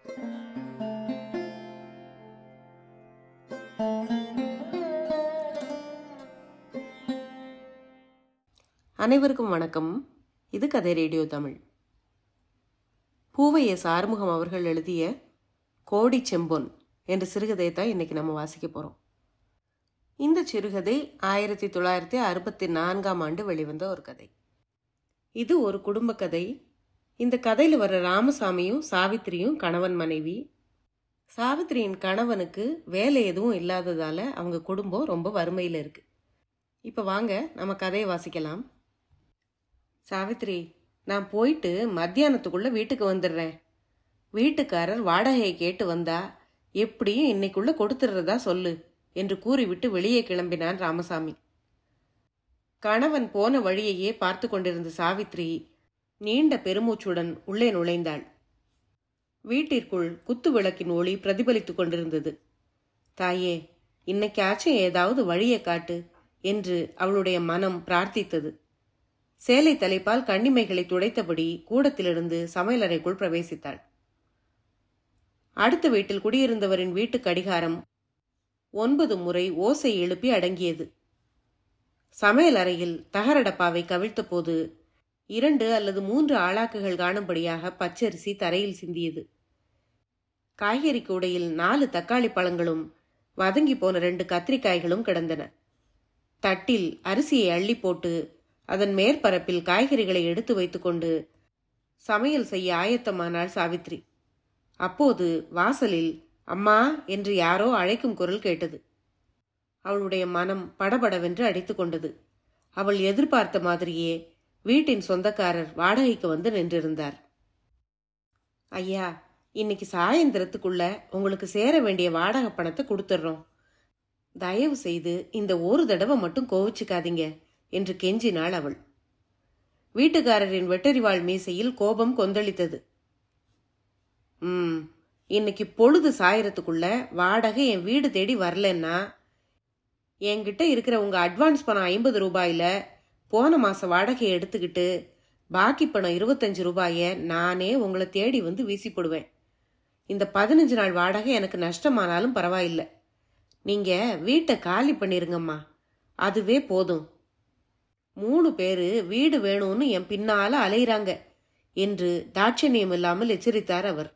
அனைவருக்கும் வணக்கம் இது கதை ரேடியோ தமிழ் பூவைய சார்முகம் அவர்கள் எழுதிய கோடி செம்பொன் என்ற சிறுகதையை தான் இன்னைக்கு நம்ம வாசிக்க போகிறோம் இந்த சிறுகதை ஆயிரத்தி தொள்ளாயிரத்தி அறுபத்தி நான்காம் ஆண்டு வெளிவந்த ஒரு கதை இது ஒரு குடும்ப கதை இந்த கதையில் வர்ற ராமசாமியும் சாவித்திரியும் கணவன் மனைவி சாவித்திரியின் கணவனுக்கு வேலை எதுவும் இல்லாததால அவங்க குடும்பம் ரொம்ப வறுமையில் இருக்கு இப்போ வாங்க நம்ம கதையை வாசிக்கலாம் சாவித்ரி நான் போயிட்டு மத்தியானத்துக்குள்ள வீட்டுக்கு வந்துடுறேன் வீட்டுக்காரர் வாடகையை கேட்டு வந்தா எப்படியும் இன்னைக்குள்ள கொடுத்துடுறதா சொல்லு என்று கூறிவிட்டு வெளியே கிளம்பினான் ராமசாமி கணவன் போன வழியையே பார்த்து கொண்டிருந்த சாவித்ரி நீண்ட பெருமூச்சுடன் உள்ளே நுழைந்தாள் வீட்டிற்குள் குத்து விளக்கின் ஒளி பிரதிபலித்துக் கொண்டிருந்தது தாயே இன்னைக்காச்சும் ஏதாவது வழியை காட்டு என்று அவளுடைய மனம் பிரார்த்தித்தது சேலை தலைப்பால் கண்ணிமைகளை துடைத்தபடி கூடத்திலிருந்து சமையலறைக்குள் பிரவேசித்தாள் அடுத்த வீட்டில் குடியிருந்தவரின் வீட்டு கடிகாரம் ஒன்பது முறை ஓசை எழுப்பி அடங்கியது சமையல் அறையில் தகரடப்பாவை கவிழ்த்தபோது இரண்டு அல்லது மூன்று ஆளாக்குகள் காணும்படியாக பச்சரிசி தரையில் சிந்தியது காய்கறி கூடையில் நாலு தக்காளி பழங்களும் வதங்கி போன ரெண்டு கத்திரிக்காய்களும் கிடந்தன தட்டில் அரிசியை அள்ளி போட்டு அதன் மேற்பரப்பில் காய்கறிகளை எடுத்து வைத்துக்கொண்டு சமையல் செய்ய ஆயத்தமானாள் சாவித்ரி அப்போது வாசலில் அம்மா என்று யாரோ அழைக்கும் குரல் கேட்டது அவளுடைய மனம் படபடவென்று அடித்துக் கொண்டது அவள் எதிர்பார்த்த மாதிரியே வீட்டின் சொந்தக்காரர் வாடகைக்கு வந்து நின்றிருந்தார் ஐயா இன்னைக்கு சாயந்திரத்துக்குள்ள உங்களுக்கு சேர வேண்டிய வாடகை பணத்தை கொடுத்துட்றோம் தயவு செய்து இந்த ஒரு தடவை மட்டும் கோவிச்சுக்காதீங்க என்று கெஞ்சினாள் அவள் வீட்டுக்காரரின் வெட்டரிவாள் மீசையில் கோபம் கொந்தளித்தது ம் இன்னைக்கு பொழுது சாயறதுக்குள்ள வாடகை என் வீடு தேடி வரலன்னா என்கிட்ட இருக்கிற உங்க அட்வான்ஸ் பணம் ஐம்பது ரூபாயில போன மாச வாடகையை எடுத்துக்கிட்டு பாக்கி பணம் இருபத்தஞ்சு ரூபாய நானே உங்களை தேடி வந்து வீசி போடுவேன் இந்த பதினஞ்சு நாள் வாடகை எனக்கு நஷ்டமானாலும் பரவாயில்லை நீங்க வீட்டை காலி பண்ணிருங்கம்மா அதுவே போதும் மூணு பேரு வீடு வேணும்னு என் பின்னால அலையிறாங்க என்று தாட்சணியம் இல்லாமல் எச்சரித்தார் அவர்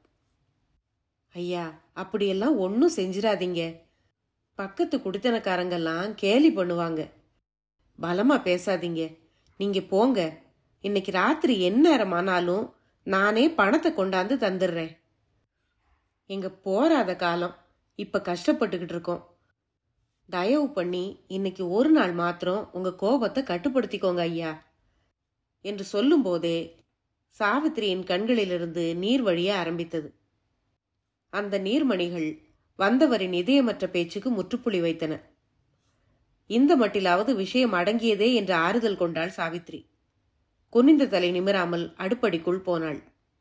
ஐயா அப்படியெல்லாம் ஒன்றும் செஞ்சிடாதீங்க பக்கத்து குடித்தனக்காரங்கெல்லாம் கேலி பண்ணுவாங்க பலமா பேசாதீங்க நீங்க போங்க இன்னைக்கு ராத்திரி எந்நேரம் ஆனாலும் நானே பணத்தை கொண்டாந்து தந்துடுறேன் எங்க போராத காலம் இப்ப கஷ்டப்பட்டுக்கிட்டு இருக்கோம் தயவு பண்ணி இன்னைக்கு ஒரு நாள் மாத்திரம் உங்க கோபத்தை கட்டுப்படுத்திக்கோங்க ஐயா என்று சொல்லும்போதே சாவித்திரியின் கண்களிலிருந்து நீர் வழிய ஆரம்பித்தது அந்த நீர்மணிகள் வந்தவரின் இதயமற்ற பேச்சுக்கு முற்றுப்புள்ளி வைத்தன இந்த மட்டிலாவது விஷயம் அடங்கியதே என்று ஆறுதல் கொண்டாள் சாவித்ரி குனிந்த தலை நிமிராமல் அடுப்படிக்குள் போனாள்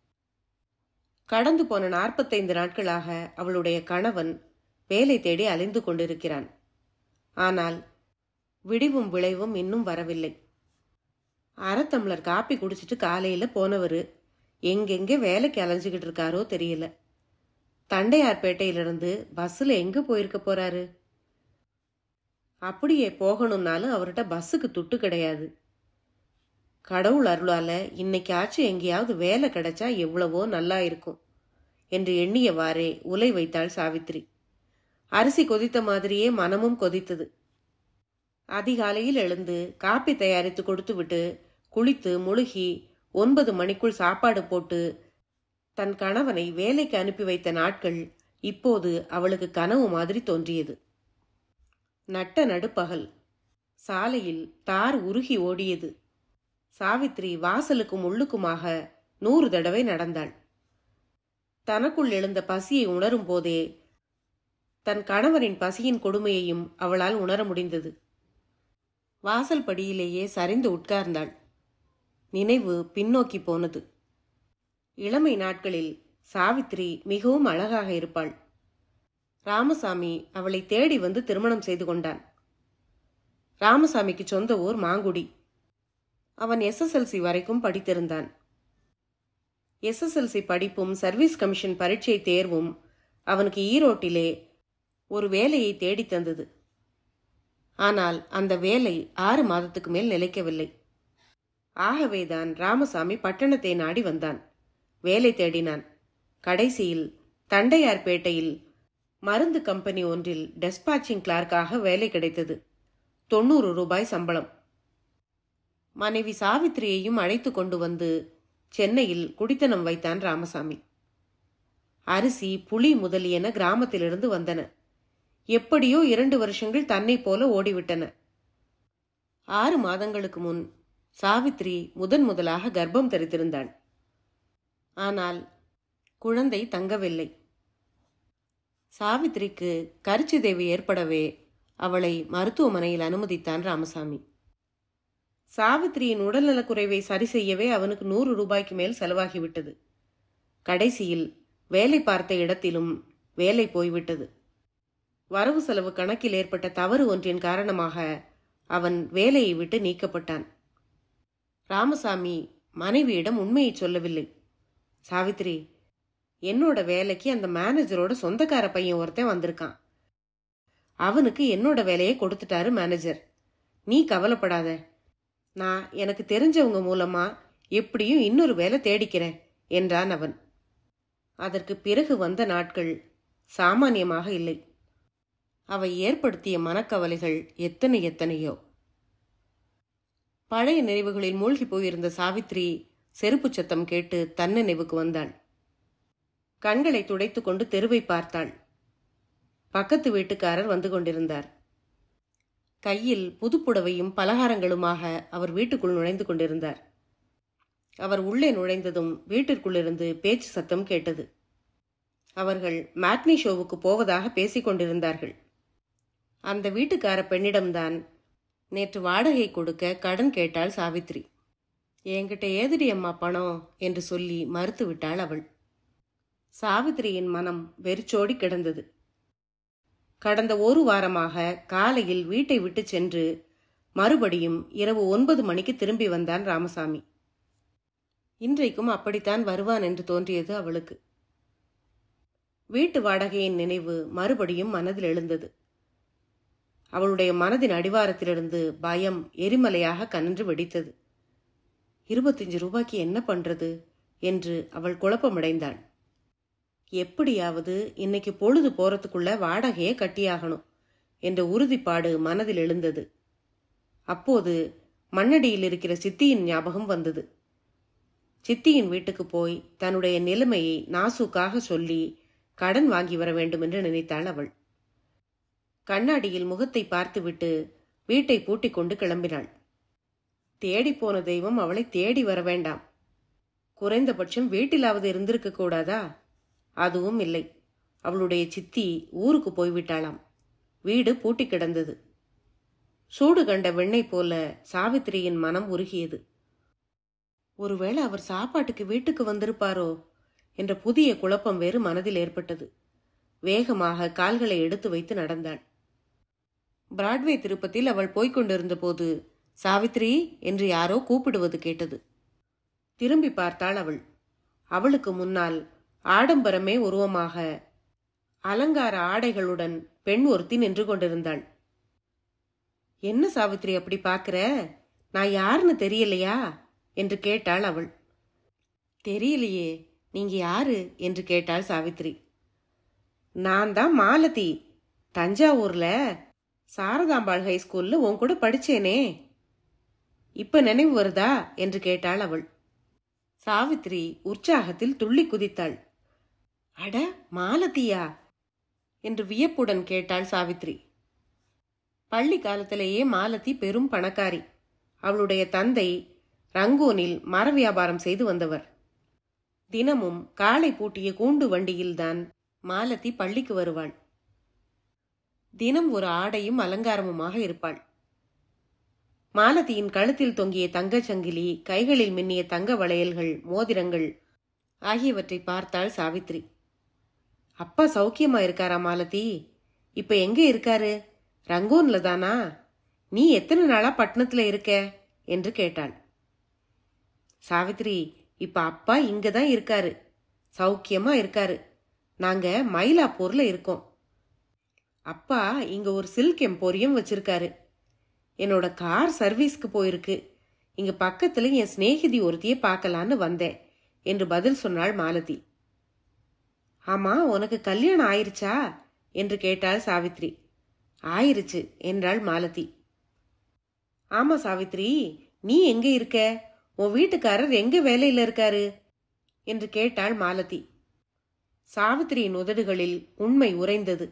கடந்து போன நாற்பத்தைந்து நாட்களாக அவளுடைய கணவன் வேலை தேடி அலைந்து கொண்டிருக்கிறான் ஆனால் விடிவும் விளைவும் இன்னும் வரவில்லை அரை டம்ளர் காப்பி குடிச்சிட்டு காலையில போனவர் எங்கெங்க வேலைக்கு அலைஞ்சுக்கிட்டு இருக்காரோ தெரியல தண்டையார்பேட்டையிலிருந்து பஸ்ஸில் எங்க போயிருக்க போறாரு அப்படியே போகணும்னாலும் அவர்கிட்ட பஸ்ஸுக்கு துட்டு கிடையாது கடவுள் அருளால இன்னைக்காச்சும் எங்கேயாவது வேலை கிடைச்சா எவ்வளவோ நல்லா இருக்கும் என்று எண்ணியவாறே உலை வைத்தாள் சாவித்ரி அரிசி கொதித்த மாதிரியே மனமும் கொதித்தது அதிகாலையில் எழுந்து காப்பி தயாரித்து கொடுத்துவிட்டு குளித்து முழுகி ஒன்பது மணிக்குள் சாப்பாடு போட்டு தன் கணவனை வேலைக்கு அனுப்பி வைத்த நாட்கள் இப்போது அவளுக்கு கனவு மாதிரி தோன்றியது நட்ட நடுப்பகல் சாலையில் தார் உருகி ஓடியது சாவித்ரி வாசலுக்கும் உள்ளுக்குமாக நூறு தடவை நடந்தாள் தனக்குள் எழுந்த பசியை உணரும் போதே தன் கணவரின் பசியின் கொடுமையையும் அவளால் உணர முடிந்தது வாசல் படியிலேயே சரிந்து உட்கார்ந்தாள் நினைவு பின்னோக்கி போனது இளமை நாட்களில் சாவித்ரி மிகவும் அழகாக இருப்பாள் ராமசாமி அவளை தேடி வந்து திருமணம் செய்து கொண்டான் ராமசாமிக்கு சொந்த ஊர் மாங்குடி அவன் எஸ்எஸ்எல்சி வரைக்கும் படித்திருந்தான் எஸ்எஸ்எல்சி படிப்பும் சர்வீஸ் கமிஷன் பரீட்சை தேர்வும் அவனுக்கு ஈரோட்டிலே ஒரு வேலையை தேடித் தந்தது ஆனால் அந்த வேலை ஆறு மாதத்துக்கு மேல் நிலைக்கவில்லை ஆகவேதான் ராமசாமி பட்டணத்தை நாடி வந்தான் வேலை தேடினான் கடைசியில் தண்டையார்பேட்டையில் மருந்து கம்பெனி ஒன்றில் டெஸ்பாச்சிங் கிளார்க்காக வேலை கிடைத்தது தொண்ணூறு ரூபாய் சம்பளம் மனைவி சாவித்திரியையும் அழைத்து கொண்டு வந்து சென்னையில் குடித்தனம் வைத்தான் ராமசாமி அரிசி புளி முதலியன கிராமத்திலிருந்து வந்தன எப்படியோ இரண்டு வருஷங்கள் தன்னை போல ஓடிவிட்டன ஆறு மாதங்களுக்கு முன் சாவித்ரி முதன் முதலாக கர்ப்பம் தரித்திருந்தாள் ஆனால் குழந்தை தங்கவில்லை சாவித்ரிக்கு கரிச்சி தேவி ஏற்படவே அவளை மருத்துவமனையில் அனுமதித்தான் ராமசாமி சாவித்திரியின் உடல்நலக்குறைவை சரி செய்யவே அவனுக்கு நூறு ரூபாய்க்கு மேல் செலவாகிவிட்டது கடைசியில் வேலை பார்த்த இடத்திலும் வேலை போய்விட்டது வரவு செலவு கணக்கில் ஏற்பட்ட தவறு ஒன்றின் காரணமாக அவன் வேலையை விட்டு நீக்கப்பட்டான் ராமசாமி மனைவியிடம் உண்மையை சொல்லவில்லை சாவித்ரி என்னோட வேலைக்கு அந்த மேனேஜரோட சொந்தக்கார பையன் ஒருத்தன் வந்திருக்கான் அவனுக்கு என்னோட வேலையை கொடுத்துட்டாரு மேனேஜர் நீ கவலைப்படாத நான் எனக்கு தெரிஞ்சவங்க மூலமா எப்படியும் இன்னொரு வேலை தேடிக்கிறேன் என்றான் அவன் அதற்கு பிறகு வந்த நாட்கள் சாமானியமாக இல்லை அவை ஏற்படுத்திய மனக்கவலைகள் எத்தனை எத்தனையோ பழைய நினைவுகளில் மூழ்கி போயிருந்த சாவித்ரி செருப்பு சத்தம் கேட்டு தன் நினைவுக்கு வந்தாள் கண்களை துடைத்துக் கொண்டு தெருவை பார்த்தாள் பக்கத்து வீட்டுக்காரர் வந்து கொண்டிருந்தார் கையில் புதுப்புடவையும் பலகாரங்களுமாக அவர் வீட்டுக்குள் நுழைந்து கொண்டிருந்தார் அவர் உள்ளே நுழைந்ததும் வீட்டிற்குள்ளிருந்து பேச்சு சத்தம் கேட்டது அவர்கள் மேட்னி ஷோவுக்கு போவதாக பேசிக் கொண்டிருந்தார்கள் அந்த வீட்டுக்கார பெண்ணிடம்தான் நேற்று வாடகை கொடுக்க கடன் கேட்டாள் சாவித்ரி என்கிட்ட ஏதுடி அம்மா பணம் என்று சொல்லி மறுத்து விட்டாள் அவள் சாவித்திரியின் மனம் வெறிச்சோடி கிடந்தது கடந்த ஒரு வாரமாக காலையில் வீட்டை விட்டு சென்று மறுபடியும் இரவு ஒன்பது மணிக்கு திரும்பி வந்தான் ராமசாமி இன்றைக்கும் அப்படித்தான் வருவான் என்று தோன்றியது அவளுக்கு வீட்டு வாடகையின் நினைவு மறுபடியும் மனதில் எழுந்தது அவளுடைய மனதின் அடிவாரத்திலிருந்து பயம் எரிமலையாக கனன்று வெடித்தது இருபத்தஞ்சு ரூபாய்க்கு என்ன பண்றது என்று அவள் குழப்பமடைந்தாள் எப்படியாவது இன்னைக்கு பொழுது போறதுக்குள்ள வாடகையை கட்டியாகணும் என்ற உறுதிப்பாடு மனதில் எழுந்தது அப்போது மண்ணடியில் இருக்கிற சித்தியின் ஞாபகம் வந்தது சித்தியின் வீட்டுக்கு போய் தன்னுடைய நிலைமையை நாசுக்காக சொல்லி கடன் வாங்கி வர வேண்டும் என்று நினைத்தாள் அவள் கண்ணாடியில் முகத்தை பார்த்துவிட்டு வீட்டை பூட்டிக் கொண்டு கிளம்பினாள் தேடிப்போன தெய்வம் அவளை தேடி வர வேண்டாம் குறைந்தபட்சம் வீட்டிலாவது இருந்திருக்க கூடாதா அதுவும் இல்லை அவளுடைய சித்தி ஊருக்கு போய்விட்டாளாம் வீடு பூட்டி கிடந்தது சூடு கண்ட வெண்ணெய் போல சாவித்திரியின் மனம் உருகியது ஒருவேளை அவர் சாப்பாட்டுக்கு வீட்டுக்கு வந்திருப்பாரோ என்ற புதிய குழப்பம் வேறு மனதில் ஏற்பட்டது வேகமாக கால்களை எடுத்து வைத்து நடந்தாள் பிராட்வே திருப்பத்தில் அவள் போய்க் கொண்டிருந்த போது சாவித்ரி என்று யாரோ கூப்பிடுவது கேட்டது திரும்பி பார்த்தாள் அவள் அவளுக்கு முன்னால் ஆடம்பரமே உருவமாக அலங்கார ஆடைகளுடன் பெண் ஒருத்தி நின்று கொண்டிருந்தாள் என்ன சாவித்ரி அப்படி பார்க்கிற நான் யாருன்னு தெரியலையா என்று கேட்டாள் அவள் தெரியலையே நீங்க யாரு என்று கேட்டாள் சாவித்ரி நான் தான் மாலதி தஞ்சாவூர்ல சாரதாம்பாள் ஹைஸ்கூல்ல உன் கூட படிச்சேனே இப்ப நினைவு வருதா என்று கேட்டாள் அவள் சாவித்ரி உற்சாகத்தில் துள்ளி குதித்தாள் அட மாலதியா என்று வியப்புடன் கேட்டாள் சாவித்ரி பள்ளி காலத்திலேயே மாலதி பெரும் பணக்காரி அவளுடைய தந்தை ரங்கூனில் மர வியாபாரம் செய்து வந்தவர் தினமும் காலை பூட்டிய கூண்டு வண்டியில்தான் மாலதி பள்ளிக்கு வருவாள் தினம் ஒரு ஆடையும் அலங்காரமுமாக இருப்பாள் மாலதியின் கழுத்தில் தொங்கிய தங்கச் சங்கிலி கைகளில் மின்னிய தங்க வளையல்கள் மோதிரங்கள் ஆகியவற்றை பார்த்தாள் சாவித்ரி அப்பா சௌக்கியமா இருக்காரா மாலதி இப்ப எங்க இருக்காரு ரங்கூன்ல தானா நீ எத்தனை நாளா பட்டணத்துல இருக்க என்று கேட்டாள் சாவித்ரி இப்ப அப்பா இங்க தான் இருக்காரு சௌக்கியமா இருக்காரு நாங்க மயிலாப்பூர்ல இருக்கோம் அப்பா இங்க ஒரு சில்க் எம்போரியம் வச்சிருக்காரு என்னோட கார் சர்வீஸ்க்கு போயிருக்கு இங்க பக்கத்துல என் சிநேகிதி ஒருத்தியை பார்க்கலான்னு வந்தேன் என்று பதில் சொன்னாள் மாலதி ஆமா உனக்கு கல்யாணம் ஆயிருச்சா என்று கேட்டாள் சாவித்ரி ஆயிருச்சு என்றாள் மாலதி ஆமா சாவித்ரி நீ எங்க இருக்க உன் வீட்டுக்காரர் எங்க வேலையில இருக்காரு என்று கேட்டாள் மாலதி சாவித்திரியின் உதடுகளில் உண்மை உறைந்தது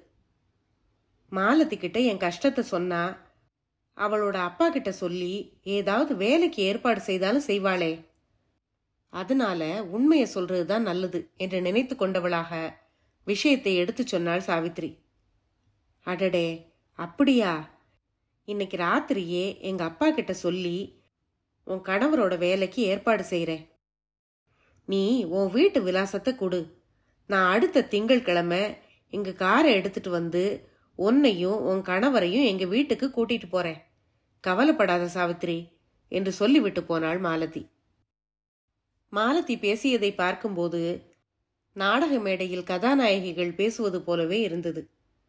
மாலதி கிட்ட என் கஷ்டத்தை சொன்னா அவளோட அப்பா கிட்ட சொல்லி ஏதாவது வேலைக்கு ஏற்பாடு செய்தாலும் செய்வாளே அதனால உண்மையை சொல்றதுதான் நல்லது என்று நினைத்து கொண்டவளாக விஷயத்தை எடுத்துச் சொன்னாள் சாவித்ரி அடடே அப்படியா இன்னைக்கு ராத்திரியே எங்க அப்பா கிட்ட சொல்லி உன் கணவரோட வேலைக்கு ஏற்பாடு செய்கிறேன் நீ உன் வீட்டு விலாசத்தை கொடு நான் அடுத்த திங்கட்கிழமை எங்க காரை எடுத்துட்டு வந்து உன்னையும் உன் கணவரையும் எங்க வீட்டுக்கு கூட்டிட்டு போறேன் கவலைப்படாத சாவித்ரி என்று சொல்லிவிட்டு போனாள் மாலதி மாலதி பேசியதை பார்க்கும்போது நாடக மேடையில் கதாநாயகிகள் பேசுவது போலவே இருந்தது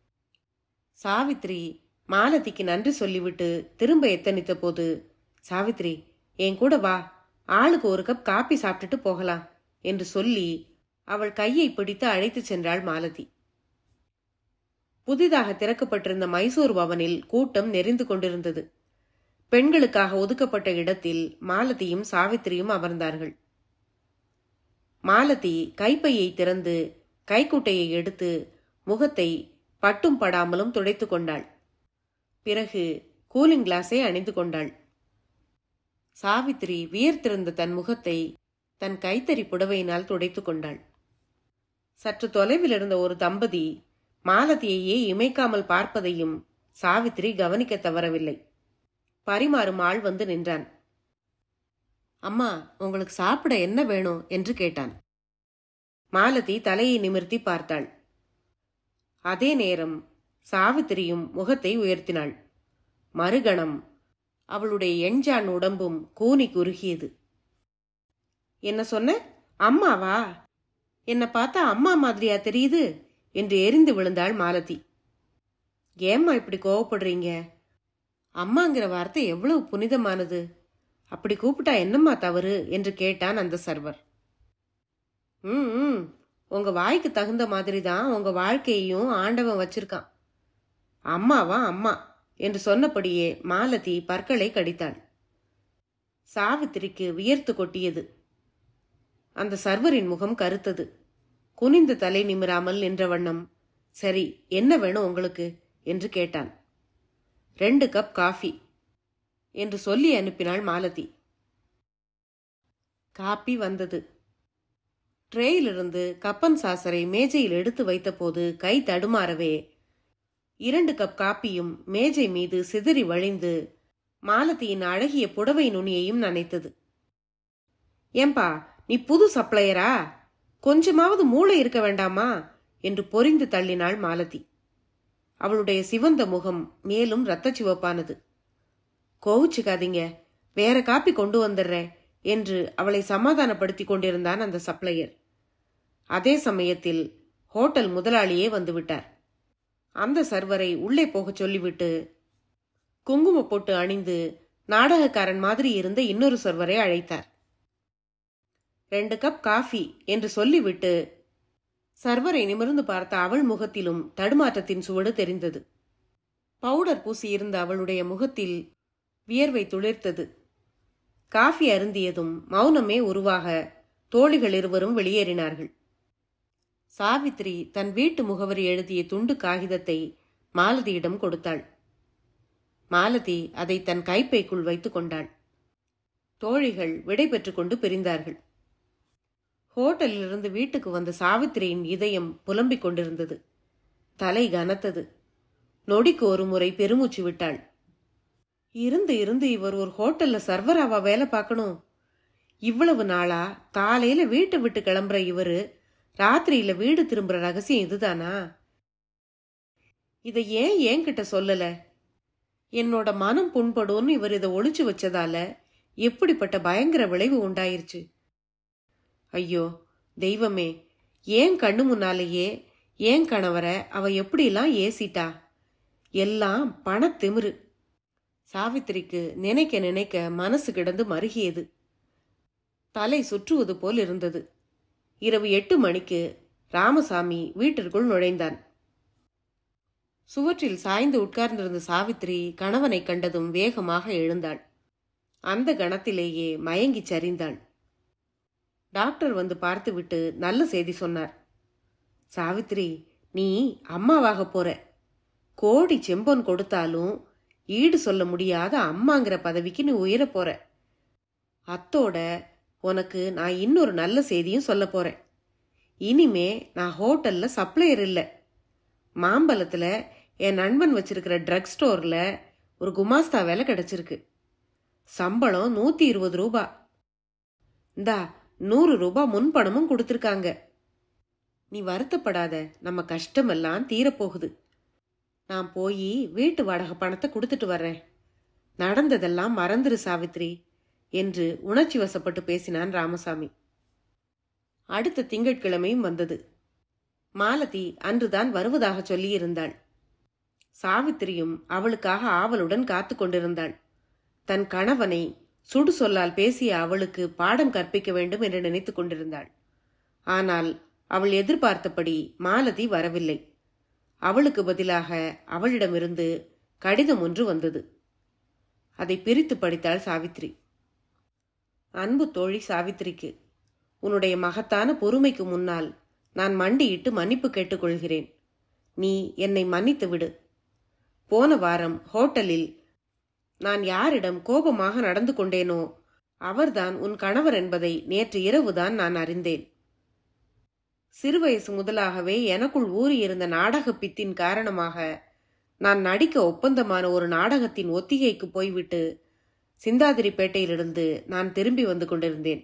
சாவித்ரி மாலதிக்கு நன்றி சொல்லிவிட்டு திரும்ப எத்தனித்த போது சாவித்ரி என் கூட வா ஆளுக்கு ஒரு கப் காப்பி சாப்பிட்டுட்டு போகலாம் என்று சொல்லி அவள் கையை பிடித்து அழைத்துச் சென்றாள் மாலதி புதிதாக திறக்கப்பட்டிருந்த மைசூர் பவனில் கூட்டம் நெறிந்து கொண்டிருந்தது பெண்களுக்காக ஒதுக்கப்பட்ட இடத்தில் மாலதியும் சாவித்திரியும் அமர்ந்தார்கள் மாலதி கைப்பையை திறந்து கைக்குட்டையை எடுத்து முகத்தை பட்டும் படாமலும் துடைத்து கொண்டாள் பிறகு கூலிங் கிளாஸை அணிந்து கொண்டாள் சாவித்திரி வியர்த்திருந்த தன் முகத்தை தன் கைத்தறி புடவையினால் துடைத்து கொண்டாள் சற்று தொலைவில் இருந்த ஒரு தம்பதி மாலதியையே இமைக்காமல் பார்ப்பதையும் சாவித்திரி கவனிக்க தவறவில்லை பரிமாறும் ஆள் வந்து நின்றான் அம்மா உங்களுக்கு சாப்பிட என்ன வேணும் என்று கேட்டான் மாலதி தலையை நிமிர்த்தி பார்த்தாள் அதே நேரம் சாவித்திரியும் முகத்தை உயர்த்தினாள் மறுகணம் அவளுடைய எண்ஜான் உடம்பும் கூனி குறுகியது என்ன சொன்ன அம்மாவா என்ன பார்த்தா அம்மா மாதிரியா தெரியுது என்று எரிந்து விழுந்தாள் மாலதி ஏம்மா இப்படி கோவப்படுறீங்க அம்மாங்கிற வார்த்தை எவ்வளவு புனிதமானது அப்படி கூப்பிட்டா என்னம்மா தவறு என்று கேட்டான் அந்த சர்வர் ம் ம், உங்க வாய்க்கு தகுந்த மாதிரி தான் உங்க வாழ்க்கையையும் ஆண்டவன் வச்சிருக்கான் அம்மாவா அம்மா என்று சொன்னபடியே மாலதி பற்களை கடித்தாள் சாவித்திரிக்கு வியர்த்து கொட்டியது அந்த சர்வரின் முகம் கருத்தது குனிந்த தலை நிமிராமல் நின்ற வண்ணம் சரி என்ன வேணும் உங்களுக்கு என்று கேட்டான் ரெண்டு கப் காஃபி என்று சொல்லி அனுப்பினாள் மாலதி காப்பி வந்தது ட்ரேயிலிருந்து கப்பன் சாசரை மேஜையில் எடுத்து வைத்தபோது கை தடுமாறவே இரண்டு கப் காப்பியும் மேஜை மீது சிதறி வழிந்து மாலதியின் அழகிய புடவை நுனியையும் நனைத்தது ஏம்பா நீ புது சப்ளையரா கொஞ்சமாவது மூளை இருக்க வேண்டாமா என்று பொரிந்து தள்ளினாள் மாலதி அவளுடைய சிவந்த முகம் மேலும் இரத்தச் சிவப்பானது கோவிச்சுக்காதீங்க வேற காப்பி கொண்டு வந்துடுறேன் என்று அவளை சமாதானப்படுத்திக் கொண்டிருந்தான் அந்த சப்ளையர் அதே சமயத்தில் ஹோட்டல் முதலாளியே வந்துவிட்டார் அந்த சர்வரை உள்ளே போகச் சொல்லிவிட்டு குங்கும போட்டு அணிந்து நாடகக்காரன் மாதிரி இருந்த இன்னொரு சர்வரை அழைத்தார் ரெண்டு கப் காஃபி என்று சொல்லிவிட்டு சர்வரை நிமிர்ந்து பார்த்த அவள் முகத்திலும் தடுமாற்றத்தின் சுவடு தெரிந்தது பவுடர் பூசியிருந்த அவளுடைய முகத்தில் வியர்வை துளிர்த்தது காஃபி அருந்தியதும் மௌனமே உருவாக தோழிகள் இருவரும் வெளியேறினார்கள் சாவித்ரி தன் வீட்டு முகவரி எழுதிய துண்டு காகிதத்தை மாலதியிடம் கொடுத்தாள் மாலதி அதை தன் கைப்பைக்குள் வைத்துக் கொண்டாள் தோழிகள் விடை பெற்றுக் கொண்டு பிரிந்தார்கள் ஹோட்டலிலிருந்து வீட்டுக்கு வந்த சாவித்திரியின் இதயம் புலம்பிக் கொண்டிருந்தது தலை கனத்தது நொடிக்கு ஒரு முறை பெருமூச்சு விட்டாள் இருந்து இருந்து இவர் ஒரு ஹோட்டல்ல சர்வராவா வேலை பார்க்கணும் இவ்வளவு நாளா காலையில வீட்டை விட்டு கிளம்புற இவரு ராத்திரியில வீடு திரும்புற ரகசியம் இதுதானா இதை ஏன் என்கிட்ட சொல்லல என்னோட மனம் புண்படும்னு இவர் இதை ஒளிச்சு வச்சதால எப்படிப்பட்ட பயங்கர விளைவு உண்டாயிருச்சு ஐயோ தெய்வமே ஏன் கண்ணு முன்னாலேயே ஏன் கணவரை அவ எப்படிலாம் ஏசிட்டா எல்லாம் பணத்திமிரு சாவித்திரிக்கு நினைக்க நினைக்க மனசு கிடந்து மருகியது தலை சுற்றுவது போல் இருந்தது இரவு எட்டு மணிக்கு ராமசாமி வீட்டிற்குள் நுழைந்தான் சுவற்றில் சாய்ந்து உட்கார்ந்திருந்த சாவித்திரி கணவனை கண்டதும் வேகமாக எழுந்தாள் அந்த கணத்திலேயே மயங்கிச் சரிந்தாள் டாக்டர் வந்து பார்த்துவிட்டு நல்ல செய்தி சொன்னார் சாவித்திரி நீ அம்மாவாக போற கோடி செம்பொன் கொடுத்தாலும் ஈடு சொல்ல முடியாத அம்மாங்கிற பதவிக்கு நீ உயர போற அத்தோட உனக்கு நான் இன்னொரு நல்ல செய்தியும் சொல்ல போறேன் இனிமே நான் ஹோட்டல்ல சப்ளையர் இல்லை மாம்பழத்துல என் நண்பன் வச்சிருக்கிற ட்ரக் ஸ்டோர்ல ஒரு குமாஸ்தா வேலை கிடைச்சிருக்கு சம்பளம் நூத்தி இருபது ரூபா இந்தா நூறு ரூபா முன்பணமும் கொடுத்துருக்காங்க நீ வருத்தப்படாத நம்ம கஷ்டமெல்லாம் தீரப்போகுது நான் போய் வீட்டு வாடகை பணத்தை கொடுத்துட்டு வர்றேன் நடந்ததெல்லாம் மறந்துரு சாவித்ரி என்று உணர்ச்சி வசப்பட்டு பேசினான் ராமசாமி அடுத்த திங்கட்கிழமையும் வந்தது மாலதி அன்றுதான் வருவதாக சொல்லியிருந்தாள் சாவித்திரியும் அவளுக்காக ஆவலுடன் காத்து கொண்டிருந்தாள் தன் கணவனை சுடு சொல்லால் பேசிய அவளுக்கு பாடம் கற்பிக்க வேண்டும் என்று நினைத்துக் கொண்டிருந்தாள் ஆனால் அவள் எதிர்பார்த்தபடி மாலதி வரவில்லை அவளுக்கு பதிலாக அவளிடமிருந்து கடிதம் ஒன்று வந்தது அதை பிரித்து படித்தாள் சாவித்ரி அன்பு தோழி சாவித்திரிக்கு உன்னுடைய மகத்தான பொறுமைக்கு முன்னால் நான் மண்டியிட்டு மன்னிப்பு கேட்டுக்கொள்கிறேன் நீ என்னை மன்னித்து விடு போன வாரம் ஹோட்டலில் நான் யாரிடம் கோபமாக நடந்து கொண்டேனோ அவர்தான் உன் கணவர் என்பதை நேற்று இரவுதான் நான் அறிந்தேன் சிறுவயசு முதலாகவே எனக்குள் ஊறியிருந்த நாடக பித்தின் காரணமாக நான் நடிக்க ஒப்பந்தமான ஒரு நாடகத்தின் ஒத்திகைக்கு போய்விட்டு சிந்தாதிரிப்பேட்டையிலிருந்து நான் திரும்பி வந்து கொண்டிருந்தேன்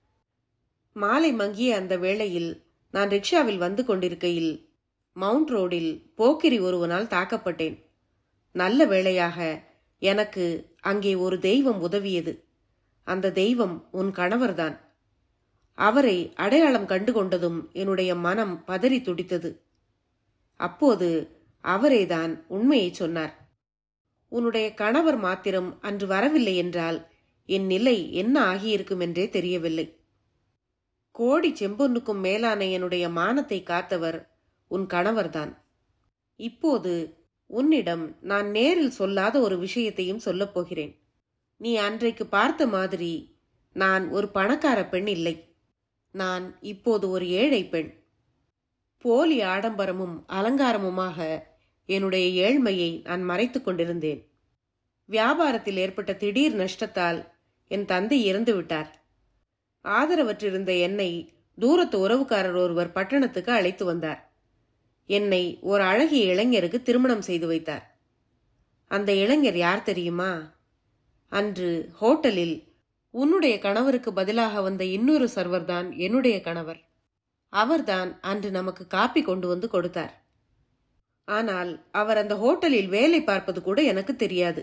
மாலை மங்கிய அந்த வேளையில் நான் ரிக்ஷாவில் வந்து கொண்டிருக்கையில் மவுண்ட் ரோடில் போக்கிரி ஒருவனால் தாக்கப்பட்டேன் நல்ல வேளையாக எனக்கு அங்கே ஒரு தெய்வம் உதவியது அந்த தெய்வம் உன் கணவர்தான் அவரை அடையாளம் கண்டு கொண்டதும் என்னுடைய மனம் பதறி துடித்தது அப்போது அவரேதான் உண்மையை சொன்னார் உன்னுடைய கணவர் மாத்திரம் அன்று வரவில்லை என்றால் என் நிலை என்ன ஆகியிருக்கும் என்றே தெரியவில்லை கோடி செம்பொன்னுக்கும் மேலான என்னுடைய மானத்தை காத்தவர் உன் கணவர்தான் இப்போது உன்னிடம் நான் நேரில் சொல்லாத ஒரு விஷயத்தையும் சொல்லப் போகிறேன் நீ அன்றைக்கு பார்த்த மாதிரி நான் ஒரு பணக்கார பெண் இல்லை நான் இப்போது ஒரு ஏழை பெண் போலி ஆடம்பரமும் அலங்காரமுமாக என்னுடைய ஏழ்மையை நான் மறைத்துக் கொண்டிருந்தேன் வியாபாரத்தில் ஏற்பட்ட திடீர் நஷ்டத்தால் என் தந்தை இறந்து விட்டார் ஆதரவற்றிருந்த என்னை தூரத்து உறவுக்காரர் ஒருவர் பட்டணத்துக்கு அழைத்து வந்தார் என்னை ஒரு அழகிய இளைஞருக்கு திருமணம் செய்து வைத்தார் அந்த இளைஞர் யார் தெரியுமா அன்று ஹோட்டலில் உன்னுடைய கணவருக்கு பதிலாக வந்த இன்னொரு சர்வர் தான் என்னுடைய கணவர் அவர்தான் அன்று நமக்கு காப்பி கொண்டு வந்து கொடுத்தார் ஆனால் அவர் அந்த ஹோட்டலில் வேலை பார்ப்பது கூட எனக்கு தெரியாது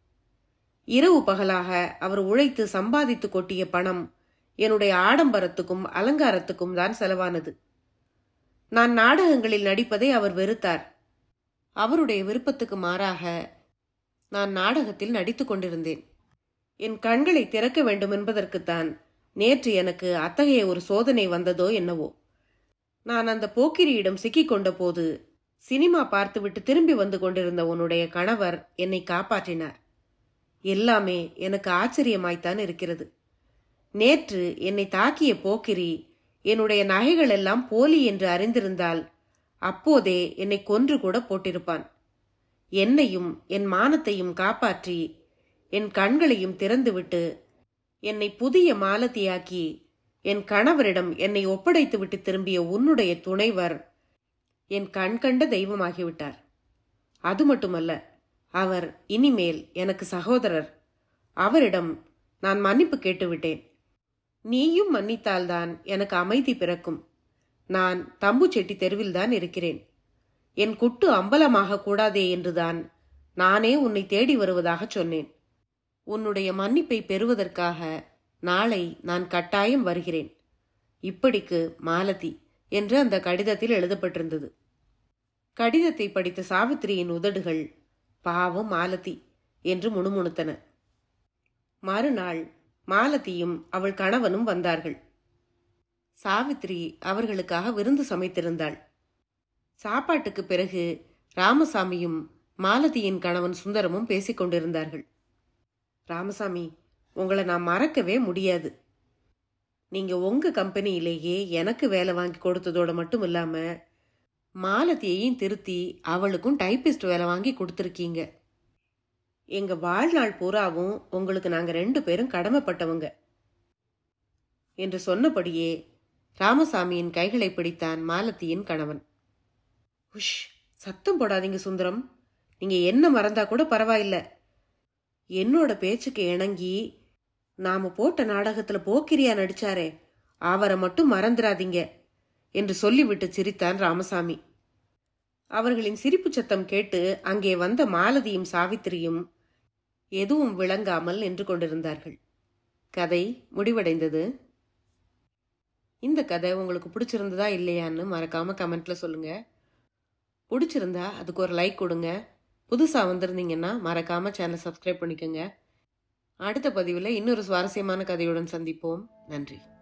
இரவு பகலாக அவர் உழைத்து சம்பாதித்து கொட்டிய பணம் என்னுடைய ஆடம்பரத்துக்கும் அலங்காரத்துக்கும் தான் செலவானது நான் நாடகங்களில் நடிப்பதை அவர் வெறுத்தார் அவருடைய விருப்பத்துக்கு மாறாக நான் நாடகத்தில் நடித்துக் கொண்டிருந்தேன் என் கண்களை திறக்க வேண்டும் என்பதற்குத்தான் நேற்று எனக்கு அத்தகைய ஒரு சோதனை வந்ததோ என்னவோ நான் அந்த போக்கிரியிடம் சிக்கிக் கொண்ட போது சினிமா பார்த்துவிட்டு திரும்பி வந்து கொண்டிருந்த உன்னுடைய கணவர் என்னை காப்பாற்றினார் எல்லாமே எனக்கு ஆச்சரியமாய்த்தான் இருக்கிறது நேற்று என்னை தாக்கிய போக்கிரி என்னுடைய நகைகள் எல்லாம் போலி என்று அறிந்திருந்தால் அப்போதே என்னை கொன்று கூட போட்டிருப்பான் என்னையும் என் மானத்தையும் காப்பாற்றி என் கண்களையும் திறந்துவிட்டு என்னை புதிய மாலத்தியாக்கி என் கணவரிடம் என்னை ஒப்படைத்துவிட்டு திரும்பிய உன்னுடைய துணைவர் என் கண் கண்ட தெய்வமாகிவிட்டார் அது மட்டுமல்ல அவர் இனிமேல் எனக்கு சகோதரர் அவரிடம் நான் மன்னிப்பு கேட்டுவிட்டேன் நீயும் மன்னித்தால்தான் எனக்கு அமைதி பிறக்கும் நான் தம்பு செட்டி தெருவில்தான் இருக்கிறேன் என் குட்டு அம்பலமாக கூடாதே என்றுதான் நானே உன்னை தேடி வருவதாக சொன்னேன் உன்னுடைய மன்னிப்பை பெறுவதற்காக நாளை நான் கட்டாயம் வருகிறேன் இப்படிக்கு மாலதி என்று அந்த கடிதத்தில் எழுதப்பட்டிருந்தது கடிதத்தை படித்த சாவித்திரியின் உதடுகள் பாவம் மாலதி என்று முணுமுணுத்தன மறுநாள் மாலதியும் அவள் கணவனும் வந்தார்கள் சாவித்திரி அவர்களுக்காக விருந்து சமைத்திருந்தாள் சாப்பாட்டுக்கு பிறகு ராமசாமியும் மாலதியின் கணவன் சுந்தரமும் பேசிக் கொண்டிருந்தார்கள் ராமசாமி உங்களை நான் மறக்கவே முடியாது நீங்க உங்க கம்பெனியிலேயே எனக்கு வேலை வாங்கி கொடுத்ததோட மட்டும் இல்லாம மாலதியையும் திருத்தி அவளுக்கும் டைப்பிஸ்ட் வேலை வாங்கி கொடுத்துருக்கீங்க எங்க வாழ்நாள் பூராவும் உங்களுக்கு நாங்க ரெண்டு பேரும் கடமைப்பட்டவங்க என்று சொன்னபடியே ராமசாமியின் கைகளை பிடித்தான் மாலத்தியின் கணவன் உஷ் சத்தம் போடாதீங்க சுந்தரம் நீங்க என்ன மறந்தா கூட பரவாயில்ல என்னோட பேச்சுக்கு இணங்கி நாம போட்ட நாடகத்துல போக்கிரியா நடிச்சாரே அவரை மட்டும் மறந்துடாதீங்க என்று சொல்லிவிட்டு சிரித்தான் ராமசாமி அவர்களின் சிரிப்பு சத்தம் கேட்டு அங்கே வந்த மாலதியும் சாவித்திரியும் எதுவும் விளங்காமல் நின்று கொண்டிருந்தார்கள் கதை முடிவடைந்தது இந்த கதை உங்களுக்கு பிடிச்சிருந்ததா இல்லையான்னு மறக்காம கமெண்ட்ல சொல்லுங்க பிடிச்சிருந்தா அதுக்கு ஒரு லைக் கொடுங்க புதுசாக வந்திருந்தீங்கன்னா மறக்காம சேனல் சப்ஸ்கிரைப் பண்ணிக்கோங்க அடுத்த பதிவில் இன்னொரு சுவாரஸ்யமான கதையுடன் சந்திப்போம் நன்றி